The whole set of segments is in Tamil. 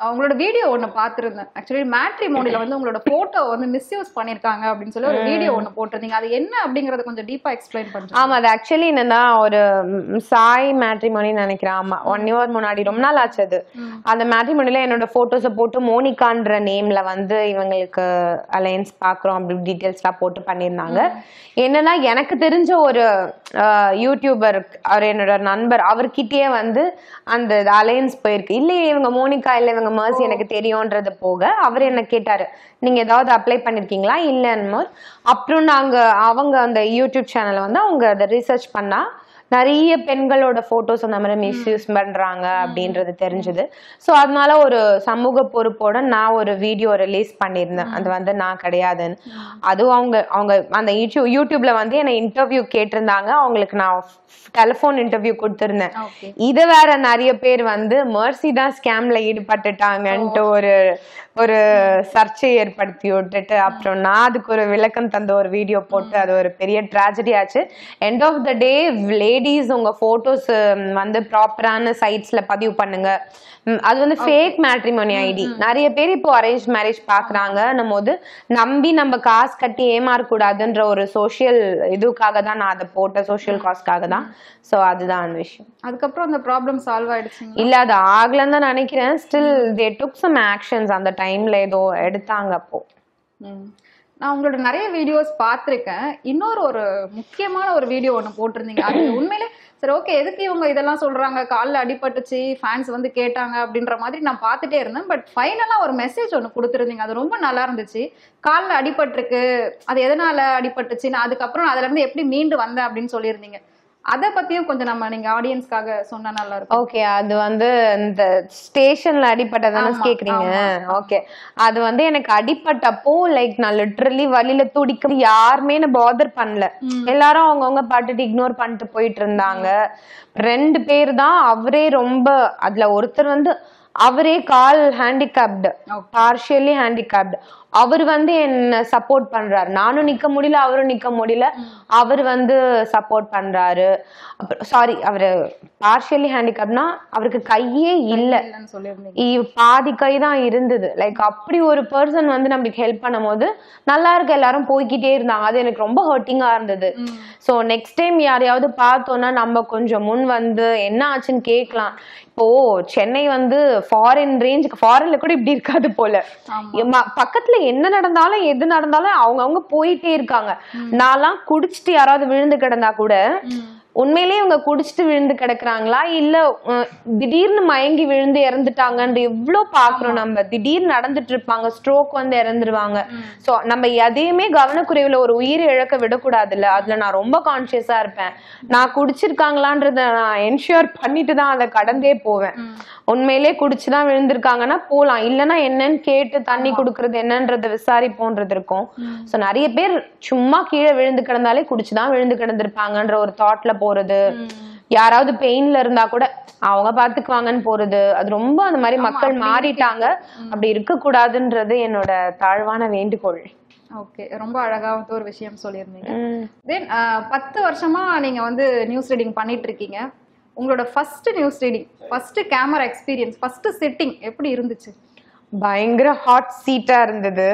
அவங்களோட வீடியோ ஒண்ணு பார்த்திருந்தேன் ஆக்சுவலி மேட்ரி மோடில வந்து உங்களோட போட்டோ வந்து மிஸ்யூஸ் பண்ணிருக்காங்க அப்படின்னு சொல்லி ஒரு வீடியோ ஒண்ணு போட்டிருந்தீங்க அது என்ன அப்படிங்கறத கொஞ்சம் டீப்பா எக்ஸ்பிளைன் பண்ணுங்க ஆமா அது ஆக்சுவலி என்னன்னா ஒரு ம், சாய் மேட்ரிமோனின்னு நினைக்கிறேன் ஆமா ஒன் இயர் முன்னாடி ரொம்ப நாள் ஆச்சு அது அந்த மேட்ரிமோனில என்னோட போட்டோஸை போட்டு மோனிகான்ற நேம்ல வந்து இவங்களுக்கு அலையன்ஸ் பாக்குறோம் அப்படி டீட்டெயில்ஸ்லாம் போட்டு பண்ணியிருந்தாங்க என்னன்னா எனக்கு தெரிஞ்ச ஒரு அஹ், யூடியூபர் அவர் என்னோட நண்பர் அவர்கிட்டயே வந்து அந்த அலையன்ஸ் போயிருக்கு இல்லையே இவங்க மோனிகா இல்ல இவங்க மர்சி எனக்கு தெரியும்ன்றது போக அவர் என்ன கேட்டாரு நீங்க ஏதாவது அப்ளை பண்ணிருக்கீங்களா இல்லைன்னு அப்புறம் நாங்க அவங்க அந்த யூடியூப் சேனலை வந்து அவங்க அதை ரிசர்ச் பண்ணா நிறைய பெண்களோட போட்டோஸ் அந்த மாதிரி மிஸ்யூஸ் பண்றாங்க அப்படின்றது தெரிஞ்சது ஸோ அதனால ஒரு சமூக பொறுப்போட நான் ஒரு வீடியோ ரிலீஸ் பண்ணியிருந்தேன் அது வந்து நான் கிடையாதுன்னு அதுவும் அவங்க அவங்க அந்த யூடியூப் யூடியூப்ல வந்து என்னை இன்டர்வியூ கேட்டிருந்தாங்க அவங்களுக்கு நான் டெலிஃபோன் இன்டர்வியூ கொடுத்திருந்தேன் ஓகே இது வேற நிறைய பேர் வந்து மர்சி தான் ஸ்கேம்ல ஈடுபட்டுட்டாங்கன்ட்டு ஒரு ஒரு சர்ச்சை ஏற்படுத்தி விட்டுட்டு அப்புறம் நான் அதுக்கு ஒரு விளக்கம் தந்த ஒரு வீடியோ போட்டு அது ஒரு பெரிய ட்ராஜடி ஆச்சு end of the day ladies உங்க போட்டோஸ் வந்து ப்ராப்பரான சைட்ஸ்ல பதிவு பண்ணுங்க ம், அது வந்து ஃபேக் மேட்ரிமோனி ஐடி நிறைய பேர் இப்போ அரேஞ்ச் மேரேஜ் பாக்குறாங்கன்னும் போது நம்பி நம்ம காசு கட்டி ஏமாறக்கூடாதுன்ற ஒரு சோஷியல் இதுக்காக தான் நான் அதை போட்டேன் சோஷியல் காஸ்ட்காக தான் ஸோ அதுதான் அந்த விஷயம் அதுக்கப்புறம் அந்த ப்ராப்ளம் சால்வ் ஆயிடுச்சுங்க இல்ல அது ஆகலன்னு தான் நினைக்கிறேன் still they took some actions அந்த டைம்ல ஏதோ எடுத்தாங்க அப்போ ம். நான் உங்களோட நிறைய வீடியோஸ் பார்த்திருக்கேன் இன்னொரு ஒரு முக்கியமான ஒரு வீடியோ ஒன்று போட்டிருந்தீங்க அது உண்மையிலே சரி ஓகே எதுக்கு இவங்க இதெல்லாம் சொல்றாங்க காலில் அடிபட்டுச்சு ஃபேன்ஸ் வந்து கேட்டாங்க அப்படின்ற மாதிரி நான் பார்த்துட்டே இருந்தேன் பட் ஃபைனலாக ஒரு மெசேஜ் ஒன்று கொடுத்துருந்தீங்க அது ரொம்ப நல்லா இருந்துச்சு காலில் அடிபட்டிருக்கு அது எதனால அடிபட்டுச்சு நான் அதுக்கப்புறம் அதுல இருந்து எப்படி மீண்டு வந்தேன் அப்படின்னு சொல்லியிருந்தீங்க அதை பத்தியும் கொஞ்சம் நம்ம நீங்க ஆடியன்ஸ்க்காக சொன்னா நல்லா இருக்கும் ஓகே அது வந்து இந்த ஸ்டேஷன்ல அடிப்பட்டதானே ஆமா, கேக்குறீங்க ஆமா, ஓகே அது வந்து எனக்கு அடிப்பட்டப்போ லைக் நான் லிட்ரலி வலியில துடிக்க யாருமே என்ன பாதர் பண்ணல எல்லாரும் அவங்கவுங்க பாட்டுட்டு இக்னோர் பண்ணிட்டு போயிட்டு இருந்தாங்க ரெண்டு பேர் தான் அவரே ரொம்ப அதுல ஒருத்தர் வந்து அவரே கால் ஹேண்டிகேப்டு Okay. பார்ஷியலி ஹேண்டிகேப்டு அவர் வந்து என்ன சப்போர்ட் பண்றாரு நானும் நிக்க முடியல அவரும் நிக்க முடியல அவர் வந்து சப்போர்ட் பண்றாரு அப்புறம் சாரி அவரு பார்ஷியலி ஹேண்டிகேப்னா அவருக்கு கையே இல்ல இல்லைன்னு சொல்லியிருந்தீங்க இ- பாதி கை தான் இருந்தது லைக் அப்படி ஒரு பர்சன் வந்து நம்மளுக்கு ஹெல்ப் பண்ணும்போது நல்லா இருக்க எல்லாரும் போய்க்கிட்டே இருந்தாங்க அது எனக்கு ரொம்ப ஹர்ட்டிங்கா இருந்தது ஸோ நெக்ஸ்ட் டைம் யாரையாவது பார்த்தோன்னா நம்ம கொஞ்சம் முன் வந்து என்ன ஆச்சுன்னு கேட்கலாம் இப்போ சென்னை வந்து ஃபாரின் ரேஞ்சுக்கு ஃபாரின்ல கூட இப்படி இருக்காது போல ம- பக்கத்துல என்ன நடந்தாலும் எது நடந்தாலும் அவங்கவங்க போயிட்டே இருக்காங்க நான்லாம் குடிச்சிட்டு யாராவது விழுந்து கிடந்தா கூட உண்மையிலேயே இவங்க குடிச்சிட்டு விழுந்து கிடக்குறாங்களா இல்ல அஹ், திடீர்னு மயங்கி விழுந்து இறந்துட்டாங்கன்ற எவ்வளவு பாக்குறோம் நம்ம திடீர்னு நடந்துட்டு இருப்பாங்க ஸ்ட்ரோக் வந்து இறந்துருவாங்க சோ நம்ம எதையுமே கவனக்குறைவுல ஒரு உயிர் இழக்க விடக்கூடாதுல்ல அதுல நான் ரொம்ப கான்சியஸா இருப்பேன் நான் குடிச்சிருக்காங்களான்றத நான் என்ஷூர் பண்ணிட்டு தான் அதை கடந்தே போவேன் உண்மையிலே குடிச்சுதான் விழுந்திருக்காங்கன்னா போலாம் இல்லைன்னா என்னன்னு கேட்டு தண்ணி கொடுக்கறது என்னன்றத விசாரிப்போன்றது இருக்கும் சோ நிறைய பேர் சும்மா கீழே விழுந்து கிடந்தாலே குடிச்சுதான் விழுந்து கிடந்திருப்பாங்கன்ற ஒரு தாட்ல போறது யாராவது பெயின்ல இருந்தா கூட அவங்க பாத்துக்குவாங்கன்னு போறது அது ரொம்ப அந்த மாதிரி மக்கள் மாறிட்டாங்க அப்படி இருக்க கூடாதுன்றது என்னோட தாழ்வான வேண்டுகோள் ஓகே ரொம்ப அழகா வந்து ஒரு விஷயம் சொல்லியிருந்தீங்க உம் தென் பத்து வருஷமா நீங்க வந்து நியூஸ் ரீடிங் பண்ணிட்டு இருக்கீங்க உங்களோட first news reading first camera experience first setting எப்படி இருந்துச்சு பயங்கர ஹாட் சீட்டா இருந்தது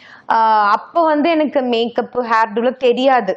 ஆஹ் அப்ப வந்து எனக்கு மேக்கப் ஹேர் டூல தெரியாது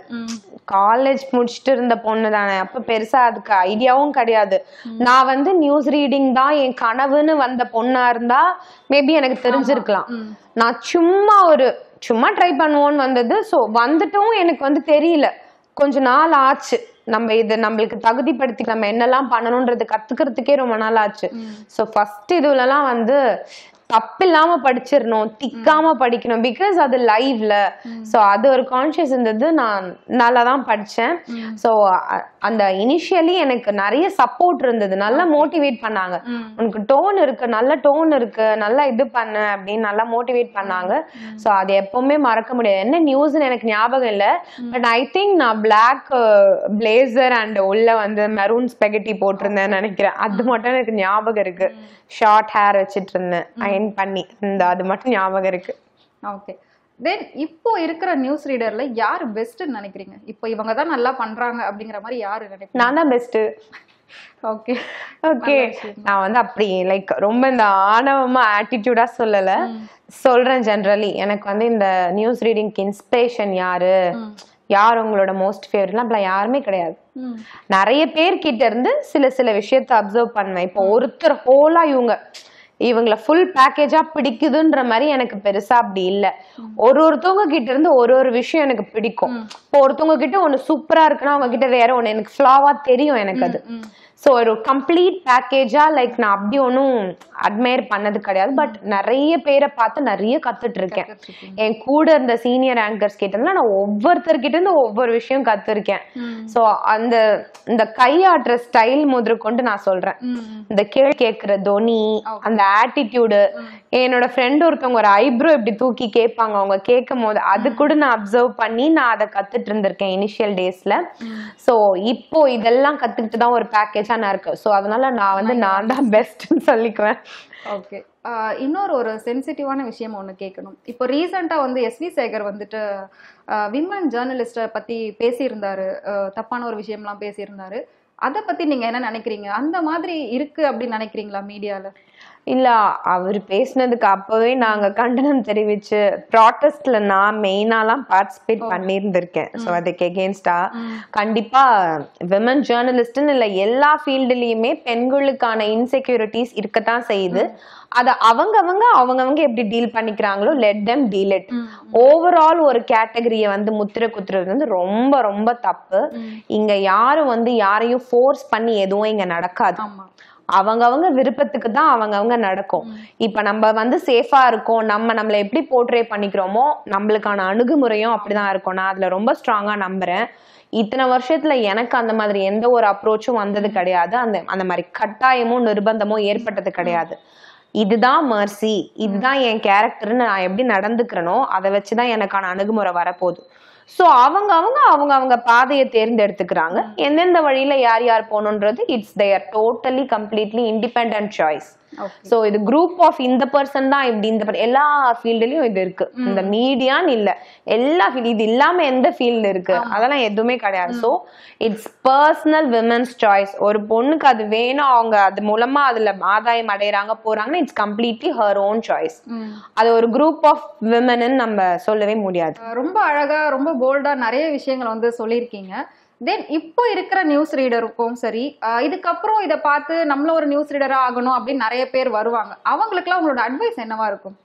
காலேஜ் முடிச்சுட்டு இருந்த பொண்ணு தானே அப்ப பெருசா அதுக்கு ஐடியாவும் கிடையாது நான் வந்து நியூஸ் ரீடிங் தான் என் கனவுன்னு வந்த பொண்ணா இருந்தா மேபி எனக்கு தெரிஞ்சிருக்கலாம் நான் சும்மா ஒரு சும்மா ட்ரை பண்ணுவோன்னு வந்தது ஸோ வந்துட்டும் எனக்கு வந்து தெரியல கொஞ்ச நாள் ஆச்சு நம்ம இது நம்மளுக்கு தகுதிப்படுத்தி நம்ம என்னெல்லாம் பண்ணணும்ன்றது கத்துக்கிறதுக்கே ரொம்ப நாள் ஆச்சு ஸோ ஃபர்ஸ்ட் இதுலலாம் வந்து தப்பில்லாம படிச்சிடணும் திக்காம படிக்கணும் பிகாஸ் அது லைவ்ல ஸோ அது ஒரு கான்ஷியஸ் இருந்தது நான் நல்லா தான் படித்தேன் ஸோ அந்த இனிஷியலி எனக்கு நிறைய சப்போர்ட் இருந்தது நல்லா மோட்டிவேட் பண்ணாங்க உனக்கு டோன் இருக்கு நல்ல டோன் இருக்கு நல்லா இது பண்ண அப்படின்னு நல்லா மோட்டிவேட் பண்ணாங்க ஸோ அது எப்பவுமே மறக்க முடியாது என்ன நியூஸ்னு எனக்கு ஞாபகம் இல்லை பட் ஐ திங்க் நான் பிளாக் பிளேசர் அண்ட் உள்ள வந்து மெரூன் ஸ்பெகட்டி போட்டிருந்தேன்னு நினைக்கிறேன் அது மட்டும் எனக்கு ஞாபகம் இருக்கு ஷார்ட் ஹேர் வச்சிட்டு இருந்தேன் அயன் பண்ணி இந்த அது மட்டும் ஞாபகம் இருக்கு ஓகே தென் இப்போ இருக்கிற நியூஸ் ரீடர்ல யார் பெஸ்ட்னு நினைக்கிறீங்க இப்போ இவங்க தான் நல்லா பண்றாங்க அப்படிங்கிற மாதிரி யாரு நினைக்கிறீங்க நான் தான் பெஸ்ட் ஓகே ஓகே நான் வந்து அப்படி லைக் ரொம்ப இந்த ஆணவமா ஆட்டிடியூடா சொல்லல சொல்றேன் ஜென்ரலி எனக்கு வந்து இந்த நியூஸ் ரீடிங்க்கு இன்ஸ்பிரேஷன் யாரு யார் உங்களோட மோஸ்ட் ஃபேவரட்லாம் அப்பலாம் யாருமே கிடையாது ம் நிறைய பேர் கிட்ட இருந்து சில சில விஷயத்த அப்சர்வ் பண்ணுவேன் இப்போ ஒருத்தர் ஹோலா இவங்க இவங்கள ஃபுல் பேக்கேஜா பிடிக்குதுன்ற மாதிரி எனக்கு பெருசா அப்படி இல்ல ஒரு ஒருத்தவங்க கிட்ட இருந்து ஒரு ஒரு விஷயம் எனக்கு பிடிக்கும் இப்போ ஒருத்தவங்க கிட்ட ஒண்ணு சூப்பரா இருக்குன்னா அவங்க கிட்ட வேற ஒண்ணு எனக்கு ஃபிளாவா தெரியும் எனக்கு அது ம் ஸோ ஒரு கம்ப்ளீட் பேக்கேஜா லைக் நான் அப்படி ஒன்றும் அட்மையர் பண்ணது கிடையாது பட் நிறைய பேரை பார்த்து நிறைய கத்துட்டு இருக்கேன் கத்துட்ருக்கீங்க. என் கூட இருந்த சீனியர் ஆங்கர்ஸ் கிட்ட இருந்து நான் ஒவ்வொருத்தர்கிட்ட இருந்து ஒவ்வொரு விஷயம் கத்துருக்கேன் ம் ஸோ அந்த இந்த கையாட்டுற ஸ்டைல் முதற்கொண்டு நான் சொல்றேன் ம் இந்த கேள்வி கேட்கிற தொனி அந்த ஆட்டிடியூடு என்னோட ஃப்ரெண்ட் ஒருத்தவங்க ஒரு ஐப்ரோ இப்படி தூக்கி கேட்பாங்க அவங்க கேட்கும் போது அது கூட நான் அப்சர்வ் பண்ணி நான் அதை கத்துட்டு இருந்திருக்கேன் இனிஷியல் டேஸ்ல ஸோ இப்போ இதெல்லாம் கத்துக்கிட்டு தான் ஒரு பேக்கேஜா நான் இருக்கேன் ஸோ அதனால நான் வந்து நான் தான் பெஸ்ட்னு சொல்லிக்குவேன் ஓகே இன்னொரு ஒரு சென்சிட்டிவான விஷயம் ஒன்று கேட்கணும் இப்போ ரீசெண்டாக வந்து எஸ்வி சேகர் வந்துட்டு விமன் ஜேர்னலிஸ்ட்டை பற்றி பேசியிருந்தாரு அஹ், தப்பான ஒரு விஷயம்லாம் பேசியிருந்தாரு அதை பற்றி நீங்கள் என்ன நினைக்கிறீங்க அந்த மாதிரி இருக்கு அப்படின்னு நினைக்கிறீங்களா மீடியாவில் இல்ல அவர் பேசினதுக்கு அப்பவே நாங்க கண்டனம் தெரிவிச்சு ப்ராட்டஸ்ட்ல நான் மெயினாலாம் பார்ட்டிசிபேட் பண்ணியிருந்திருக்கேன் ஸோ அதுக்கு எகேன்ஸ்டா கண்டிப்பா விமன் ஜேர்னலிஸ்ட்னு இல்ல எல்லா ஃபீல்டுலயுமே பெண்களுக்கான இன்செக்யூரிட்டிஸ் இருக்கத்தான் செய்யுது அதை அவங்கவங்க அவங்கவங்க எப்படி டீல் பண்ணிக்கிறாங்களோ let them deal it overall ஒரு கேட்டகரியை வந்து முத்திர குத்துறது வந்து ரொம்ப ரொம்ப தப்பு இங்க யாரும் வந்து யாரையும் ஃபோர்ஸ் பண்ணி எதுவும் இங்க நடக்காது ஆமாம் அவங்கவங்க விருப்பத்துக்கு தான் அவங்கவங்க நடக்கும் இப்ப நம்ம வந்து சேஃபா இருக்கோம் நம்ம நம்மள எப்படி போர்ட்ரே பண்ணிக்கிறோமோ நம்மளுக்கான அணுகுமுறையும் அப்படிதான் இருக்கும் நான் அதுல ரொம்ப ஸ்ட்ராங்கா நம்புறேன் இத்தனை வருஷத்துல எனக்கு அந்த மாதிரி எந்த ஒரு அப்ரோச்சும் வந்தது கிடையாது அந்த அந்த மாதிரி கட்டாயமும் நிர்பந்தமும் ஏற்பட்டது கிடையாது இதுதான் மர்சி இதுதான் என் கேரக்டர்னு நான் எப்படி நடந்துக்கிறனோ அதை வச்சுதான் எனக்கான அணுகுமுறை வரப்போகுது ஸோ அவங்க அவங்க அவங்க அவங்க பாதையை தேர்ந்தெடுத்துக்கிறாங்க எந்தெந்த வழியில யார் யார் போகணுன்றது it's their totally completely independent choice okay so இது குரூப் ஆஃப் இந்த பர்சன் தான் இப்படி இந்த per- எல்லா ஃபீல்டுலயும் இது இருக்கு இந்த மீடியான்னு இல்ல எல்லா ஃபீல்டு இது இல்லாம எந்த ஃபீல்டு இருக்கு அதெல்லாம் எதுவுமே கிடையாது so it's personal women's choice ஒரு பொண்ணுக்கு அது வேணும் அவங்க அது மூலமா அதுல ஆதாயம் அடையறாங்க போறாங்கன்னா it's completely her own choice hmm அது ஒரு குரூப் ஆஃப் விமன்னு நம்ம சொல்லவே முடியாது அஹ் ரொம்ப அழகா ரொம்ப போல்டா நிறைய விஷயங்கள் வந்து சொல்லியிருக்கீங்க தென் இப்போ இருக்கிற நியூஸ் ரீடருக்கும் சரி அஹ் இதுக்கப்புறம் இதை பார்த்து நம்மளும் ஒரு நியூஸ் ரீடரா ஆகணும் அப்படின்னு நிறைய பேர் வருவாங்க அவங்களுக்குலாம் உங்களோட அட்வைஸ் என்னவா இருக்கும்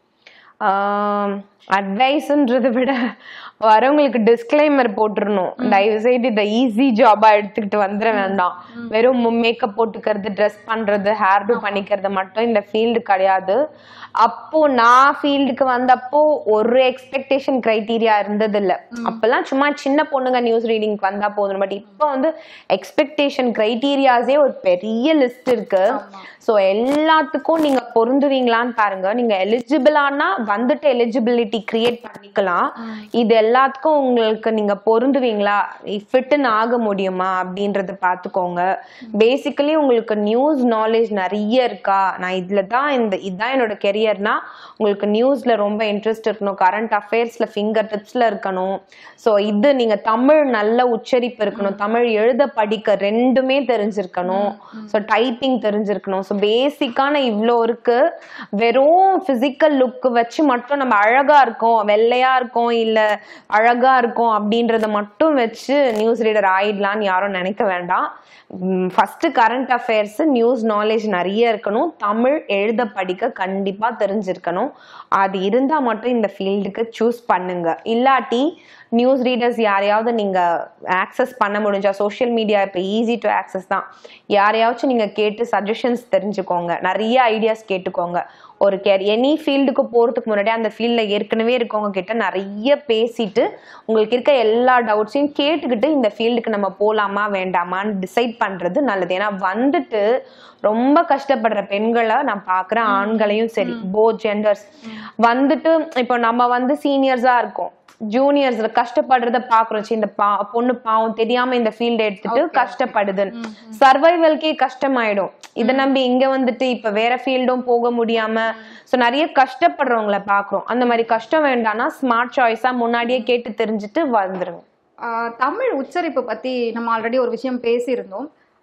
அட்வைஸ்ன்றதை விட வரவங்களுக்கு டிஸ்க்ளைமர் போட்டுறணும் தயவு செய்து இதை ஈஸி ஜாபா எடுத்துக்கிட்டு வந்துட வேண்டாம் வெறும் மேக்கப் போட்டுக்கிறது ட்ரெஸ் பண்றது ஹேர் டூ பண்ணிக்கிறது மட்டும் இந்த ஃபீல்டு கிடையாது அப்போ நான் ஃபீல்டுக்கு வந்தப்போ ஒரு எக்ஸ்பெக்டேஷன் கிரைட்டீரியா இருந்தது இல்ல அப்பெல்லாம் சும்மா சின்ன பொண்ணுங்க நியூஸ் ரீடிங்க்கு வந்தா போதும் பட் இப்போ வந்து எக்ஸ்பெக்டேஷன் கிரைட்டீரியாஸே ஒரு பெரிய லிஸ்ட் இருக்கு ஸோ எல்லாத்துக்கும் நீங்க பொருந்துவீங்களான்னு பாருங்க நீங்க எலிஜிபிளானா வந்துட்டு எலிஜிபிலிட்டி கிரியேட் பண்ணிக்கலாம் இது எல்லாத்துக்கும் உங்களுக்கு நீங்க பொருந்துவீங்களா ஃபிட்டுன்னு ஆக முடியுமா அப்படின்றத பார்த்துக்கோங்க பேசிக்கலி உங்களுக்கு நியூஸ் நாலேஜ் நிறைய இருக்கா நான் இதுல தான் இந்த இதுதான் என்னோட கெரியர்னா உங்களுக்கு நியூஸ்ல ரொம்ப இன்ட்ரெஸ்ட் இருக்கணும் கரண்ட் அஃபேர்ஸ்ல ஃபிங்கர் டிப்ஸ்ல இருக்கணும் ஸோ இது நீங்க தமிழ் நல்ல உச்சரிப்பு இருக்கணும் தமிழ் எழுத படிக்க ரெண்டுமே தெரிஞ்சிருக்கணும் ஸோ டைப்பிங் தெரிஞ்சிருக்கணும் ஸோ பேசிக்கான இவ்வளோ இருக்கு வெறும் பிசிக்கல் லுக் வச்சு மட்டும் நம்ம அழகா இருக்கோம் வெள்ளையா இருக்கோம் இல்ல அழகா இருக்கோம் அப்படின்றத மட்டும் வச்சு நியூஸ் ரீடர் ஆயிடலான்னு யாரும் நினைக்க வேண்டாம் first current affairs news knowledge நிறைய இருக்கணும் தமிழ் எழுத படிக்க கண்டிப்பா தெரிஞ்சிருக்கணும் அது இருந்தா மட்டும் இந்த ஃபீல்டுக்கு சூஸ் பண்ணுங்க இல்லாட்டி நியூஸ் ரீடர்ஸ் யாரையாவது நீங்க ஆக்சஸ் பண்ண முடிஞ்சா சோஷியல் மீடியா இப்போ ஈஸி டு ஆக்சஸ் தான் யாரையாச்சும் நீங்க கேட்டு சஜஷன்ஸ் தெரிஞ்சுக்கோங்க நிறைய ஐடியாஸ் கேட்டுக்கோங்க ஒரு கேர் எனி ஃபீல்டுக்கு போறதுக்கு முன்னாடி அந்த ஃபீல்டில் ஏற்கனவே இருக்கவங்க கிட்ட நிறைய பேசிட்டு உங்களுக்கு இருக்க எல்லா டவுட்ஸையும் கேட்டுக்கிட்டு இந்த ஃபீல்டுக்கு நம்ம போலாமா வேண்டாமான்னு டிசைட் பண்றது நல்லது ஏன்னா வந்துட்டு ரொம்ப கஷ்டப்படுற பெண்களை நான் பார்க்குறேன் ஆண்களையும் சரி போ ஜெண்டர்ஸ் வந்துட்டு இப்போ நம்ம வந்து சீனியர்ஸா இருக்கோம் ஜூனியர்ஸ்ல கஷ்டப்படுறத பாக்குறோம் சரி, இந்த பா பொண்ணு பாவம் தெரியாம இந்த ஃபீல்ட் எடுத்துட்டு கஷ்டப்படுது சர்வைவல்கே கஷ்டமாயிடும் இதை நம்பி இங்க வந்துட்டு இப்ப வேற ஃபீல்டும் போக முடியாம சோ நிறைய கஷ்டப்படுறவங்கள பாக்குறோம் அந்த மாதிரி கஷ்டம் வேண்டாம்னா ஸ்மார்ட் சாய்ஸா முன்னாடியே கேட்டு தெரிஞ்சுட்டு வந்துருங்க ஆஹ் தமிழ் உச்சரிப்பு பத்தி நம்ம ஆல்ரெடி ஒரு விஷயம் பேசியிருந்தோம்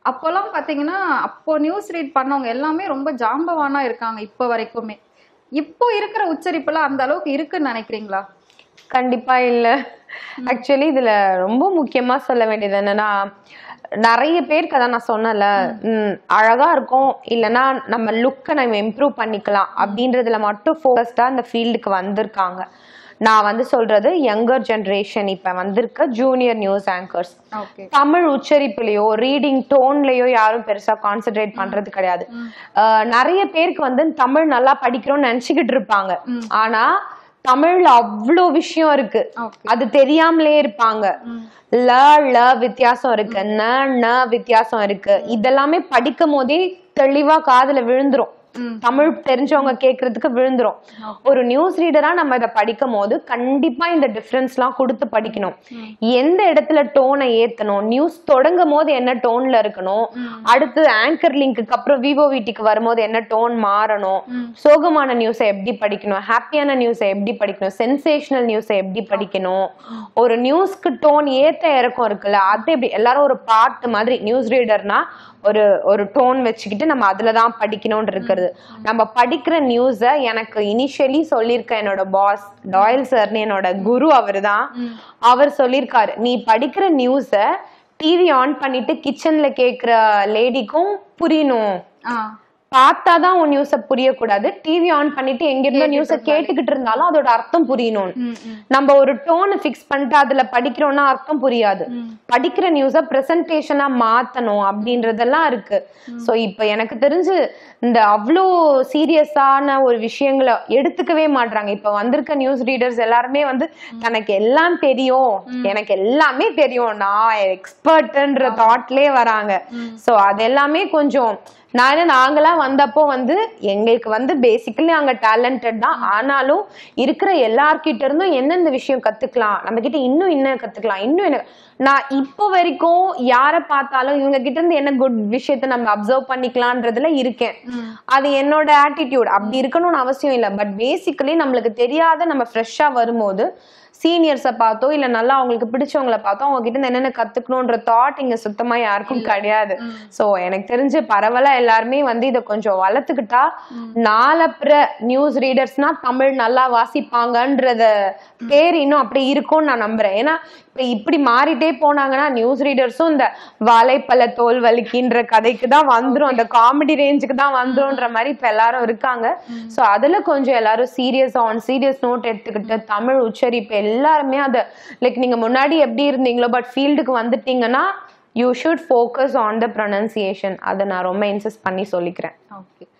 அப்போல்லாம் பாத்தீங்கன்னா அப்போ நியூஸ் ரீட் பண்ணவங்க எல்லாமே ரொம்ப ஜாம்பவானா இருக்காங்க இப்போ வரைக்குமே இப்போ இருக்கிற உச்சரிப்புலாம் அந்த அளவுக்கு இருக்குன்னு நினைக்கிறீங்களா கண்டிப்பா இல்ல ஆக்சுவலி இதுல ரொம்ப முக்கியமா சொல்ல வேண்டியது என்னன்னா நிறைய பேருக்கு அதான் நான் சொன்னல ம், அழகா இருக்கும் இல்லைன்னா நம்ம லுக்கை நம்ம இம்ப்ரூவ் பண்ணிக்கலாம் அப்படின்றதுல மட்டும் ஃபோக்கஸ்டா இந்த ஃபீல்டுக்கு வந்திருக்காங்க நான் வந்து சொல்றது யங்கர் ஜென்ரேஷன் இப்ப வந்திருக்க junior news anchors okay Tamil உச்சரிப்புலயோ ரீடிங் டோன்லயோ யாரும் பெருசா கான்சென்ட்ரேட் பண்றது கிடையாது அஹ் நிறைய பேருக்கு வந்து தமிழ் நல்லா படிக்கிறோம்னு நினைச்சுக்கிட்டு இருப்பாங்க ஆனா தமிழ்ல அவ்வளோ விஷயம் இருக்கு ஓகே அது தெரியாமலே இருப்பாங்க ல ல வித்தியாசம் இருக்கு ந ந வித்தியாசம் இருக்கு இதெல்லாமே படிக்கும் போதே தெளிவா காதுல விழுந்துரும் ம். தமிழ் தெரிஞ்சவங்க கேக்குறதுக்கு விழுந்துரும் ஒரு நியூஸ் ரீடரா நம்ம இதை படிக்கும் போது கண்டிப்பா இந்த டிஃபரன்ஸ் எல்லாம் கொடுத்து படிக்கணும் எந்த இடத்துல டோனை ஏத்தணும் நியூஸ் தொடங்கும் போது என்ன டோன்ல இருக்கணும் அடுத்து ஆங்கர் லிங்க்கு அப்புறம் விவோ வீட்டுக்கு வரும்போது என்ன டோன் மாறணும் சோகமான நியூஸை எப்படி படிக்கணும் ஹாப்பியான நியூஸை எப்படி படிக்கணும் சென்சேஷனல் நியூஸை எப்படி படிக்கணும் ஒரு நியூஸ்க்கு டோன் ஏத்த இறக்கம் இருக்குல்ல அது எப்படி எல்லாரும் ஒரு பாட்டு மாதிரி நியூஸ் ரீடர்னா ஒரு ஒரு டோன் வச்சுக்கிட்டு நம்ம அதுல தான் படிக்கணும்னு இருக்கிறது நம்ம படிக்கிற நியூஸை எனக்கு இனிஷியலி சொல்லியிருக்க என்னோட பாஸ் டாயல் சார்னு என்னோட குரு அவர்தான் அவர் சொல்லியிருக்காரு நீ படிக்கிற நியூஸை டிவி ஆன் பண்ணிட்டு கிச்சன்ல கேக்குற லேடிக்கும் புரியணும் ஆ பார்த்தாதான் உன் நியூஸ புரியக்கூடாது டிவி ஆன் பண்ணிட்டு எங்க இருந்தோ நியூஸ கேட்டுக்கிட்டு இருந்தாலும் அதோட அர்த்தம் புரியணும் ம் ம் நம்ம ஒரு டோனை ஃபிக்ஸ் பண்ணிட்டு அதுல படிக்கிறோம்னா அர்த்தம் புரியாது படிக்கிற நியூஸ பிரசன்டேஷனா மாத்தணும் அப்படின்றதெல்லாம் இருக்கு சோ இப்ப எனக்கு தெரிஞ்சு இந்த அவ்வளோ சீரியஸான ஒரு விஷயங்களை எடுத்துக்கவே மாட்றாங்க இப்ப வந்திருக்க நியூஸ் ரீடர்ஸ் எல்லாருமே வந்து தனக்கு எல்லாம் தெரியும் எனக்கு எல்லாமே தெரியும் நான் எக்ஸ்பர்ட்ன்ற தாட்லயே வராங்க சோ அது எல்லாமே கொஞ்சம் நான் என்ன நாங்களாம் வந்தப்போ வந்து எங்களுக்கு வந்து பேசிக்கலி அங்க டேலண்டட் தான் ஆனாலும் இருக்கிற எல்லார்கிட்ட இருந்தும் எந்தெந்த விஷயம் கத்துக்கலாம் நம்ம கிட்ட இன்னும் என்ன கத்துக்கலாம் இன்னும் என்ன நான் இப்போ வரைக்கும் யாரை பார்த்தாலும் இவங்க கிட்ட இருந்து என்ன குட் விஷயத்த நம்ம அப்சர்வ் பண்ணிக்கலான்றதுல இருக்கேன் அது என்னோட ஆட்டிடியூட் அப்படி இருக்கணும்னு அவசியம் இல்லை பட் பேசிக்கலி நம்மளுக்கு தெரியாத நம்ம ஃப்ரெஷ்ஷா வரும்போது சீனியர்ஸை பார்த்தோ இல்ல நல்லா அவங்களுக்கு பிடிச்சவங்கள பார்த்தோ அவங்க கிட்ட இருந்து என்னென்ன கத்துக்கணும்ன்ற தாட் இங்க சுத்தமா யாருக்கும் கிடையாது சோ எனக்கு தெரிஞ்சு பரவலா எல்லாருமே வந்து இதை கொஞ்சம் வளர்த்துக்கிட்டா நாலப்புற நியூஸ் ரீடர்ஸ்னா தமிழ் நல்லா வாசிப்பாங்கன்றத பேர் இன்னும் அப்படி இருக்கும்னு நான் நம்புறேன் ஏன்னா இப்ப இப்படி மாறிட்டே போனாங்கன்னா நியூஸ் ரீடர்ஸும் இந்த வாழைப்பழ தோல் வலிக்கின்ற கதைக்கு தான் வந்துரும் அந்த காமெடி ரேஞ்சுக்கு தான் வந்துரும்ன்ற மாதிரி இப்ப எல்லாரும் இருக்காங்க சோ அதுல கொஞ்சம் எல்லாரும் சீரியஸ் ஆன் சீரியஸ் நோட் எடுத்துக்கிட்டு தமிழ் உச்சரிப்பு எல்லாருமே அதை லைக் நீங்க முன்னாடி எப்படி இருந்தீங்களோ பட் ஃபீல்டுக்கு வந்துட்டீங்கன்னா you should focus on the pronunciation அதை நான் ரொம்ப இன்சிஸ்ட் பண்ணி சொல்லிக்கிறேன் ஓகே